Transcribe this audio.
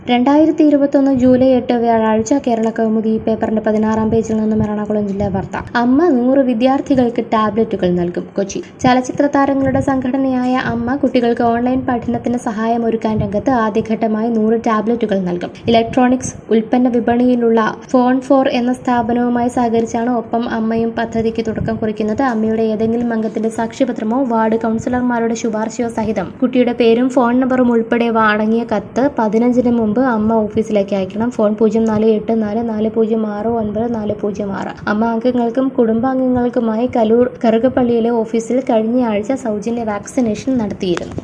രണ്ടായിരത്തി ഇരുപത്തൊന്ന് ജൂലൈ എട്ട് വ്യാഴാഴ്ച കേരള കൗമുദി പേപ്പറിന്റെ പതിനാറാം പേജിൽ നിന്നും എറണാകുളം ജില്ലാ വാർത്ത അമ്മ നൂറ് വിദ്യാർത്ഥികൾക്ക് ടാബ്ലറ്റുകൾ നൽകും കൊച്ചി ചലച്ചിത്ര താരങ്ങളുടെ സംഘടനയായ അമ്മ കുട്ടികൾക്ക് ഓൺലൈൻ പഠനത്തിന് സഹായമൊരുക്കാൻ രംഗത്ത് ആദ്യഘട്ടമായി നൂറ് ടാബ്ലറ്റുകൾ നൽകും ഇലക്ട്രോണിക്സ് ഉൽപ്പന്ന വിപണിയിലുള്ള ഫോൺ ഫോർ എന്ന സ്ഥാപനവുമായി സഹകരിച്ചാണ് ഒപ്പം അമ്മയും പദ്ധതിക്ക് തുടക്കം കുറിക്കുന്നത് അമ്മയുടെ ഏതെങ്കിലും അംഗത്തിന്റെ സാക്ഷ്യപത്രമോ വാർഡ് കൗൺസിലർമാരുടെ ശുപാർശയോ സഹിതം കുട്ടിയുടെ പേരും ഫോൺ നമ്പറും ഉൾപ്പെടെ അടങ്ങിയ കത്ത് പതിനഞ്ചിന് മുമ്പ് അമ്മ ഓഫീസിലേക്ക് അയക്കണം ഫോൺ പൂജ്യം നാല് എട്ട് നാല് നാല് പൂജ്യം ആറ് ഒൻപത് നാല് പൂജ്യം ആറ് അമ്മ അംഗങ്ങൾക്കും കുടുംബാംഗങ്ങൾക്കുമായി കലൂർ കറുകപ്പള്ളിയിലെ ഓഫീസിൽ കഴിഞ്ഞ ആഴ്ച സൗജന്യ വാക്സിനേഷൻ നടത്തിയിരുന്നു